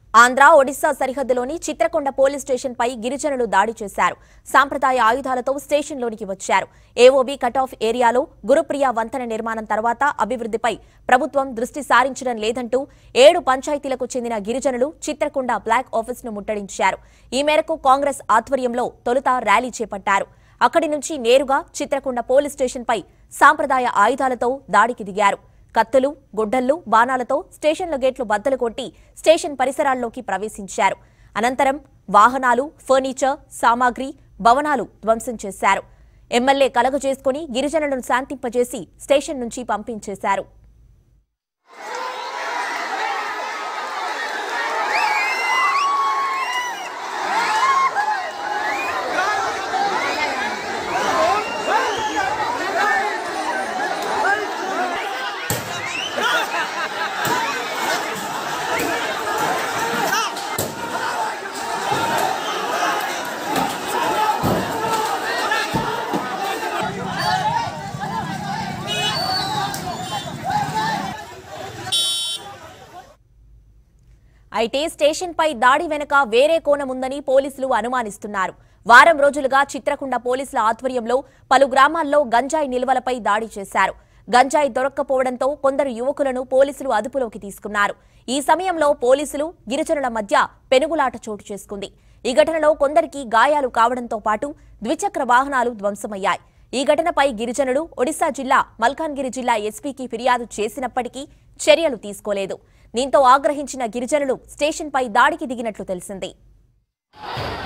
ఆంధ్ర ఒడిశా సరిహద్దులోని Chitrakonda police station పై గిరిజనులు దాడి చేశారు సాంప్రదాయ ఆయుధాలతో స్టేషన్లోనికి వచ్చారు ఏఓబీ కటాఫ్ ఏరియాలో గురుప్రియ వంతెన నిర్మాణం తర్వాత అభివృద్ధిపై ప్రభుత్వం దృష్టి సారించడం లేదంటూ ఏడు పంచాయతీలకు చెందిన గిరిజనులు చిత్రకొండ బ్లాక్ ఆఫీసును ముట్టడించారు ఈ మేరకు కాంగ్రెస్ ఆధ్వర్యంలో తొలుత ర్యాలీ చేపట్టారు అక్కడి నుంచి నేరుగా చిత్రకొండ పోలీస్ స్టేషన్పై సాంప్రదాయ ఆయుధాలతో దాడికి దిగారు కత్తులు గుడ్డళ్లు బాణాలతో స్టేషన్ల గేట్లు బద్దలు కొట్టి స్టేషన్ పరిసరాల్లోకి ప్రవేశించారు అనంతరం వాహనాలు ఫర్నిచర్ సామాగ్రి భవనాలు ధ్వంసం చేశారు ఎమ్మెల్యే కలగజేసుకుని గిరిజనులను శాంతింపజేసి స్టేషన్ నుంచి పంపించేశారు అయితే స్టేషన్పై దాడి వెనుక వేరే కోణం ఉందని పోలీసులు అనుమానిస్తున్నారు వారం రోజులుగా చిత్రకుండ పోలీసుల ఆధ్వర్యంలో పలు గ్రామాల్లో గంజాయి నిల్వలపై దాడి చేశారు గంజాయి దొరక్కపోవడంతో కొందరు యువకులను పోలీసులు అదుపులోకి తీసుకున్నారు ఈ సమయంలో పోలీసులు గిరిజనుల మధ్య పెనుగులాట చోటు చేసుకుంది ఈ ఘటనలో కొందరికి గాయాలు కావడంతో పాటు ద్విచక్ర వాహనాలు ధ్వంసమయ్యాయి ఈ ఘటనపై గిరిజనులు ఒడిశా జిల్లా మల్కాన్గిరి జిల్లా ఎస్పీకి ఫిర్యాదు చేసినప్పటికీ చర్యలు తీసుకోలేదు దీంతో ఆగ్రహించిన గిరిజనులు స్టేషన్పై దాడికి దిగినట్లు తెలిసింది